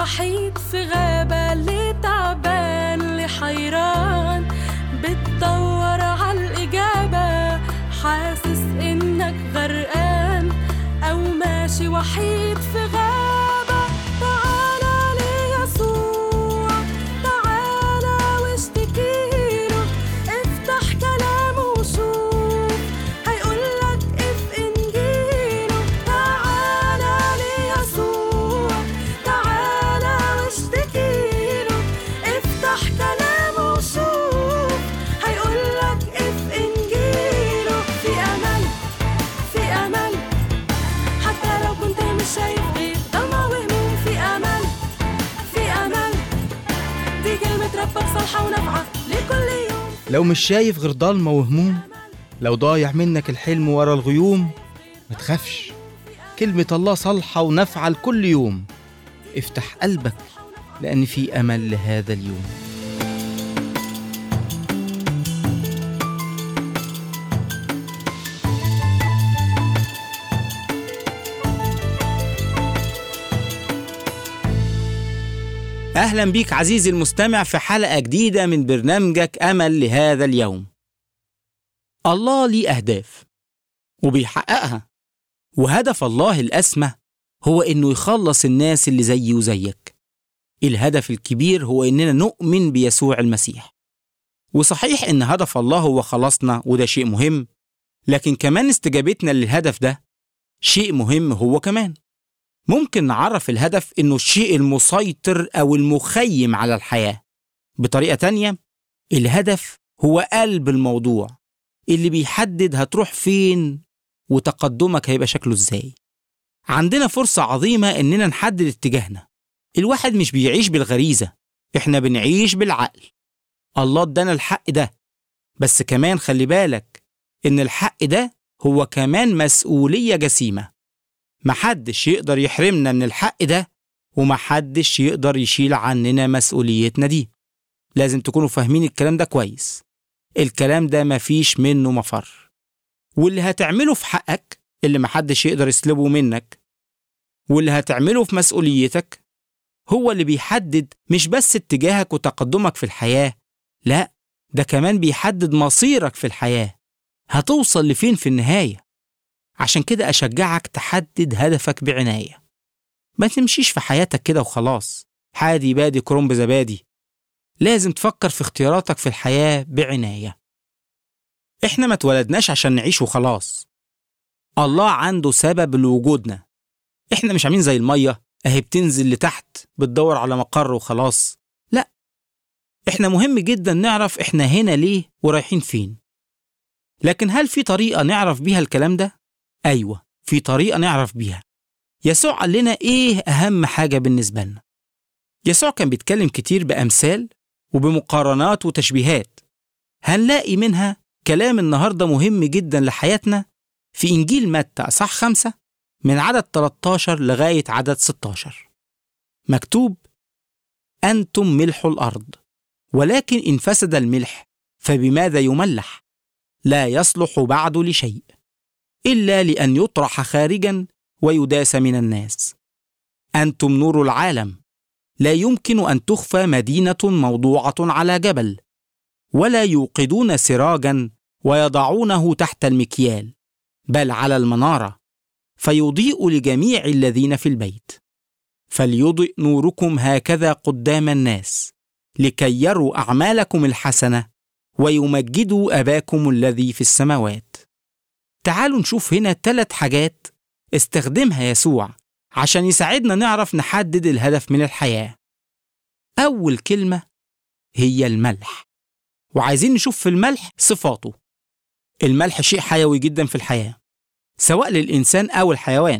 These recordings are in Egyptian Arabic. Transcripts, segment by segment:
وحيد في غابة اللي تعبان اللي حيران بتدور عالإجابة حاسس إنك غرقان أو ماشي وحيد في غابة تعالى ليسوع تعالى واشتكيله افتح كلامه وشوف هيقولك اف انجيله تعالى ليسوع تعالى واشتكيله افتح كلامه وشوف هيقولك اف انجيله في امل في امل حتى لو كنت مش شايف غير ضلمة وهموم في امل في امل دي كلمة ربك صالحة ونافعة لكل يوم لو مش شايف غير ضلمة وهموم لو ضايع منك الحلم ورا الغيوم ما تخافش كلمة الله صالحة ونافعة لكل يوم افتح قلبك لأن في أمل لهذا اليوم أهلا بيك عزيزي المستمع في حلقة جديدة من برنامجك أمل لهذا اليوم الله ليه أهداف وبيحققها وهدف الله الأسمى هو إنه يخلص الناس اللي زيي وزيك الهدف الكبير هو إننا نؤمن بيسوع المسيح وصحيح إن هدف الله هو خلاصنا وده شيء مهم لكن كمان استجابتنا للهدف ده شيء مهم هو كمان ممكن نعرف الهدف إنه الشيء المسيطر أو المخيم على الحياة بطريقة تانية الهدف هو قلب الموضوع اللي بيحدد هتروح فين وتقدمك هيبقى شكله ازاي عندنا فرصة عظيمة إننا نحدد اتجاهنا الواحد مش بيعيش بالغريزة إحنا بنعيش بالعقل الله ادانا الحق ده بس كمان خلي بالك إن الحق ده هو كمان مسؤولية جسيمة محدش يقدر يحرمنا من الحق ده ومحدش يقدر يشيل عننا مسؤوليتنا دي لازم تكونوا فاهمين الكلام ده كويس الكلام ده مفيش منه مفر واللي هتعمله في حقك اللي محدش يقدر يسلبه منك واللي هتعمله في مسؤوليتك هو اللي بيحدد مش بس اتجاهك وتقدمك في الحياة لا ده كمان بيحدد مصيرك في الحياة هتوصل لفين في النهاية عشان كده أشجعك تحدد هدفك بعناية ما تمشيش في حياتك كده وخلاص حادي بادي كرنب زبادي لازم تفكر في اختياراتك في الحياة بعناية احنا ما اتولدناش عشان نعيش وخلاص الله عنده سبب لوجودنا احنا مش عاملين زي المية اهي بتنزل لتحت بتدور على مقر وخلاص لا احنا مهم جدا نعرف احنا هنا ليه ورايحين فين لكن هل في طريقة نعرف بيها الكلام ده؟ أيوة في طريقة نعرف بيها يسوع قال لنا إيه أهم حاجة بالنسبة لنا يسوع كان بيتكلم كتير بأمثال وبمقارنات وتشبيهات هنلاقي منها كلام النهاردة مهم جدا لحياتنا في إنجيل متى أصح خمسة من عدد 13 لغاية عدد 16 مكتوب أنتم ملح الأرض ولكن إن فسد الملح فبماذا يملح لا يصلح بعد لشيء إلا لأن يطرح خارجا ويداس من الناس أنتم نور العالم لا يمكن أن تخفى مدينة موضوعة على جبل ولا يوقدون سراجا ويضعونه تحت المكيال بل على المنارة فيضيء لجميع الذين في البيت فليضئ نوركم هكذا قدام الناس لكي يروا أعمالكم الحسنة ويمجدوا أباكم الذي في السماوات تعالوا نشوف هنا ثلاث حاجات استخدمها يسوع عشان يساعدنا نعرف نحدد الهدف من الحياة أول كلمة هي الملح وعايزين نشوف في الملح صفاته الملح شيء حيوي جدا في الحياة سواء للإنسان أو الحيوان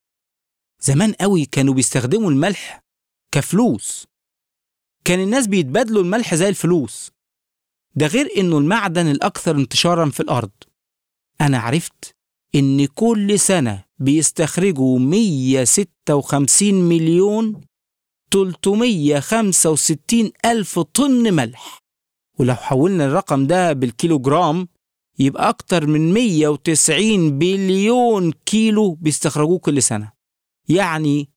زمان قوي كانوا بيستخدموا الملح كفلوس كان الناس بيتبادلوا الملح زي الفلوس ده غير إنه المعدن الأكثر انتشارا في الأرض أنا عرفت إن كل سنة بيستخرجوا 156 مليون 365 ألف طن ملح ولو حولنا الرقم ده بالكيلوجرام يبقى أكتر من 190 بليون كيلو بيستخرجوه كل سنة يعني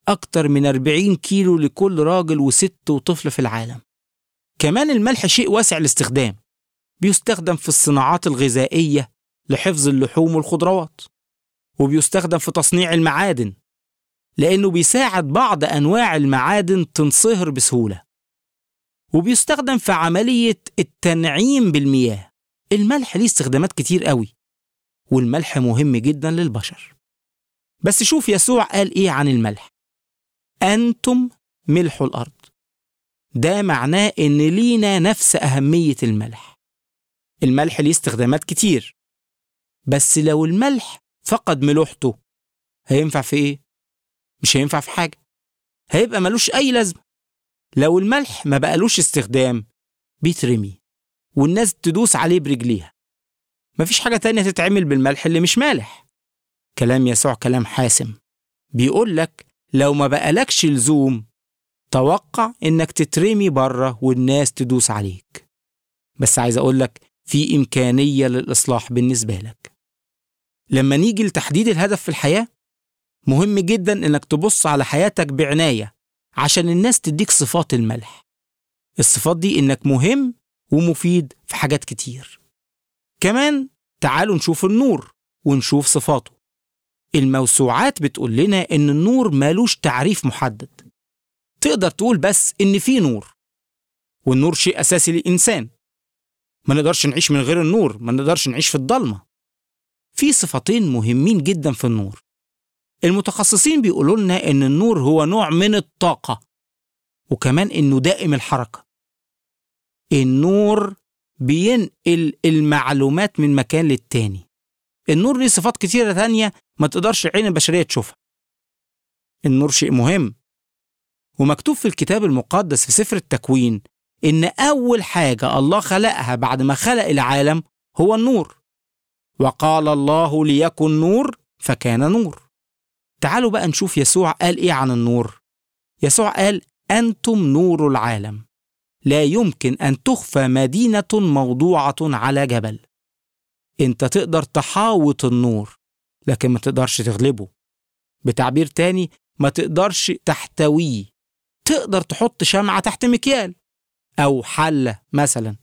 أكتر من 40 كيلو لكل راجل وست وطفل في العالم كمان الملح شيء واسع الاستخدام بيستخدم في الصناعات الغذائية لحفظ اللحوم والخضروات وبيستخدم في تصنيع المعادن لأنه بيساعد بعض أنواع المعادن تنصهر بسهولة وبيستخدم في عملية التنعيم بالمياه الملح ليه استخدامات كتير قوي والملح مهم جدا للبشر بس شوف يسوع قال ايه عن الملح انتم ملح الارض ده معناه ان لينا نفس اهميه الملح الملح ليه استخدامات كتير بس لو الملح فقد ملوحته هينفع في ايه مش هينفع في حاجه هيبقى ملوش اي لازمه لو الملح ما بقالوش استخدام بيترمي والناس تدوس عليه برجليها مفيش حاجة تانية تتعمل بالملح اللي مش مالح كلام يسوع كلام حاسم بيقول لك لو ما بقالكش لزوم توقع انك تترمي بره والناس تدوس عليك بس عايز اقول لك في امكانية للاصلاح بالنسبة لك لما نيجي لتحديد الهدف في الحياة مهم جدا انك تبص على حياتك بعناية عشان الناس تديك صفات الملح الصفات دي انك مهم ومفيد في حاجات كتير كمان تعالوا نشوف النور ونشوف صفاته الموسوعات بتقول لنا ان النور مالوش تعريف محدد تقدر تقول بس ان في نور والنور شيء اساسي للانسان ما نقدرش نعيش من غير النور ما نقدرش نعيش في الضلمه في صفتين مهمين جدا في النور المتخصصين بيقولوا لنا ان النور هو نوع من الطاقه وكمان انه دائم الحركه النور بينقل المعلومات من مكان للتاني النور ليه صفات كتيرة تانية ما تقدرش العين البشرية تشوفها النور شيء مهم ومكتوب في الكتاب المقدس في سفر التكوين إن أول حاجة الله خلقها بعد ما خلق العالم هو النور وقال الله ليكن نور فكان نور تعالوا بقى نشوف يسوع قال إيه عن النور يسوع قال أنتم نور العالم لا يمكن أن تخفى مدينة موضوعة على جبل أنت تقدر تحاوط النور لكن ما تقدرش تغلبه بتعبير تاني ما تقدرش تحتويه تقدر تحط شمعة تحت مكيال أو حلة مثلا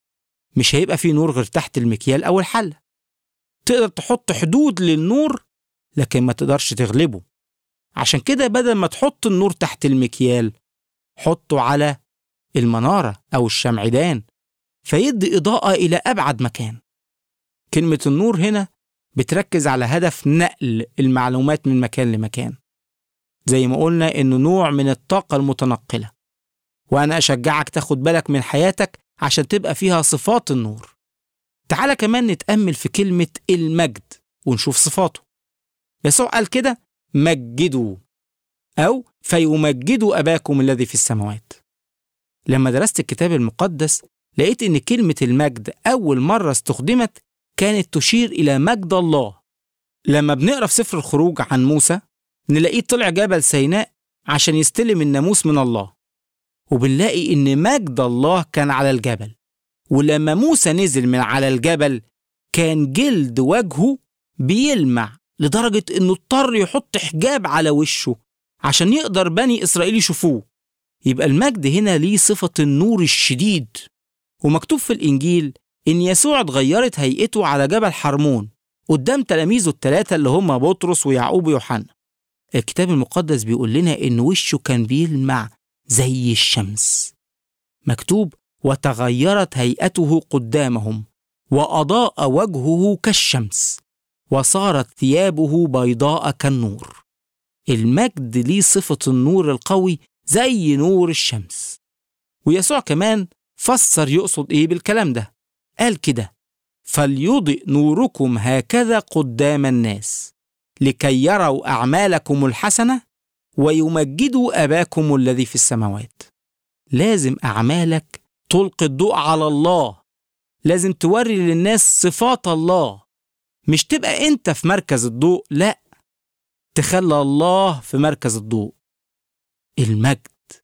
مش هيبقى في نور غير تحت المكيال أو الحلة تقدر تحط حدود للنور لكن ما تقدرش تغلبه عشان كده بدل ما تحط النور تحت المكيال حطه على المنارة أو الشمعدان فيدي إضاءة إلى أبعد مكان كلمة النور هنا بتركز على هدف نقل المعلومات من مكان لمكان زي ما قلنا إنه نوع من الطاقة المتنقلة وأنا أشجعك تاخد بالك من حياتك عشان تبقى فيها صفات النور تعالى كمان نتأمل في كلمة المجد ونشوف صفاته يسوع قال كده مجدوا أو فيمجدوا أباكم الذي في السماوات لما درست الكتاب المقدس لقيت إن كلمة المجد أول مرة استخدمت كانت تشير إلى مجد الله لما بنقرا في سفر الخروج عن موسى نلاقيه طلع جبل سيناء عشان يستلم الناموس من الله وبنلاقي إن مجد الله كان على الجبل ولما موسى نزل من على الجبل كان جلد وجهه بيلمع لدرجة إنه اضطر يحط حجاب على وشه عشان يقدر بني إسرائيل يشوفوه يبقى المجد هنا ليه صفة النور الشديد ومكتوب في الإنجيل إن يسوع اتغيرت هيئته على جبل حرمون قدام تلاميذه الثلاثة اللي هم بطرس ويعقوب ويوحنا الكتاب المقدس بيقول لنا إن وشه كان بيلمع زي الشمس مكتوب وتغيرت هيئته قدامهم وأضاء وجهه كالشمس وصارت ثيابه بيضاء كالنور المجد ليه صفة النور القوي زي نور الشمس ويسوع كمان فسر يقصد ايه بالكلام ده قال كده فليضئ نوركم هكذا قدام الناس لكي يروا اعمالكم الحسنه ويمجدوا اباكم الذي في السماوات لازم اعمالك تلقي الضوء على الله لازم توري للناس صفات الله مش تبقى انت في مركز الضوء لا تخلى الله في مركز الضوء المجد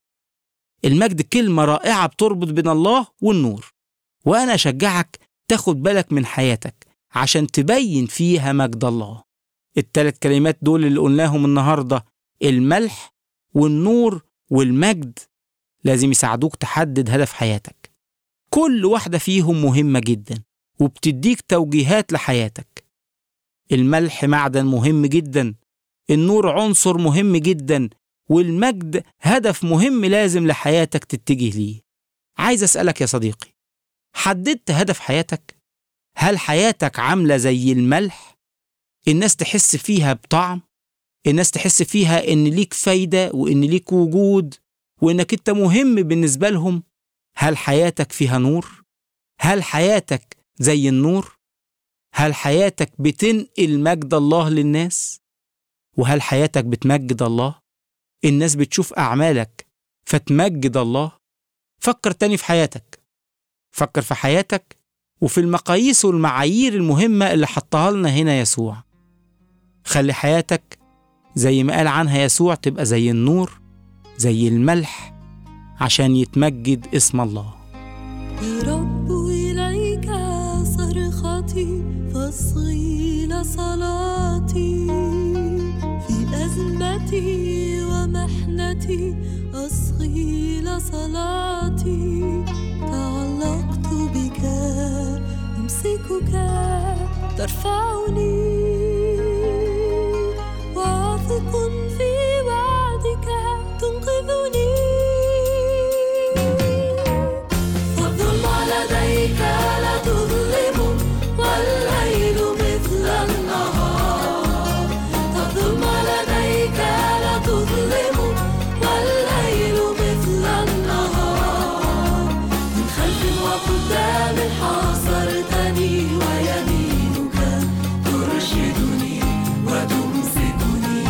المجد كلمة رائعة بتربط بين الله والنور وأنا أشجعك تاخد بالك من حياتك عشان تبين فيها مجد الله التلات كلمات دول اللي قلناهم النهاردة الملح والنور والمجد لازم يساعدوك تحدد هدف حياتك كل واحدة فيهم مهمة جدا وبتديك توجيهات لحياتك الملح معدن مهم جدا النور عنصر مهم جدا والمجد هدف مهم لازم لحياتك تتجه ليه عايز أسألك يا صديقي حددت هدف حياتك؟ هل حياتك عاملة زي الملح؟ الناس تحس فيها بطعم؟ الناس تحس فيها إن ليك فايدة وإن ليك وجود وإنك أنت مهم بالنسبة لهم؟ هل حياتك فيها نور؟ هل حياتك زي النور؟ هل حياتك بتنقل مجد الله للناس؟ وهل حياتك بتمجد الله؟ الناس بتشوف أعمالك فتمجد الله؟ فكر تاني في حياتك فكر في حياتك وفي المقاييس والمعايير المهمة اللي حطها لنا هنا يسوع خلي حياتك زي ما قال عنها يسوع تبقى زي النور زي الملح عشان يتمجد اسم الله يا رب إليك صرختي فاصغي لصلاتي في أزمتي ومحنتي أصغي لصلاتي تعلقت بك أمسكك ترفعني واثق في وعدك تنقذني والظلم لديك لا تظلم والليل مثل النهار الظلم لديك لا تظلم والليل مثل النهار من خلف وقدام حاصرتني ويمينك ترشدني وتمسكني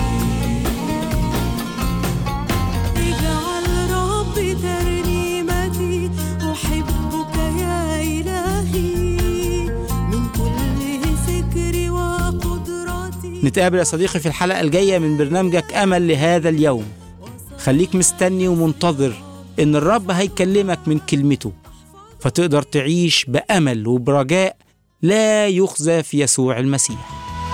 اجعل ربي ترنيمتي أحبك يا إلهي من كل فكري وقدرتي نتقابل يا صديقي في الحلقة الجاية من برنامجك أمل لهذا اليوم خليك مستني ومنتظر إن الرب هيكلمك من كلمته فتقدر تعيش بأمل وبرجاء لا يخزى في يسوع المسيح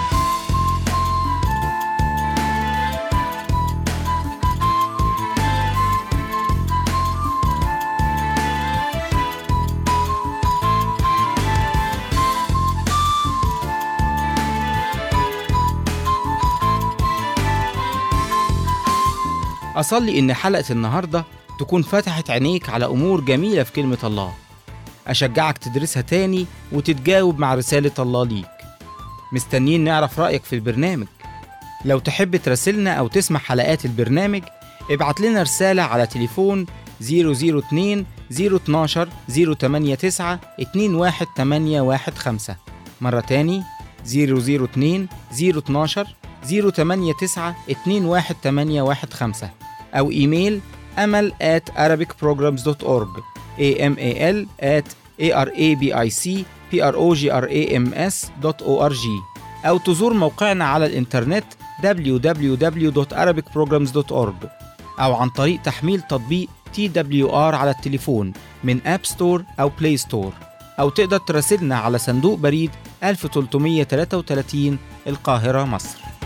أصلي إن حلقة النهاردة تكون فتحت عينيك على أمور جميلة في كلمة الله أشجعك تدرسها تاني وتتجاوب مع رسالة الله ليك مستنيين نعرف رأيك في البرنامج لو تحب تراسلنا أو تسمع حلقات البرنامج ابعت لنا رسالة على تليفون 002 012 089 21815 مرة تاني 002 012 089 21815 أو إيميل أمل at arabicprograms.org amal at arabicprograms.org أو تزور موقعنا على الإنترنت www.arabicprograms.org أو عن طريق تحميل تطبيق TWR على التليفون من أب ستور أو بلاي ستور أو تقدر تراسلنا على صندوق بريد 1333 القاهرة مصر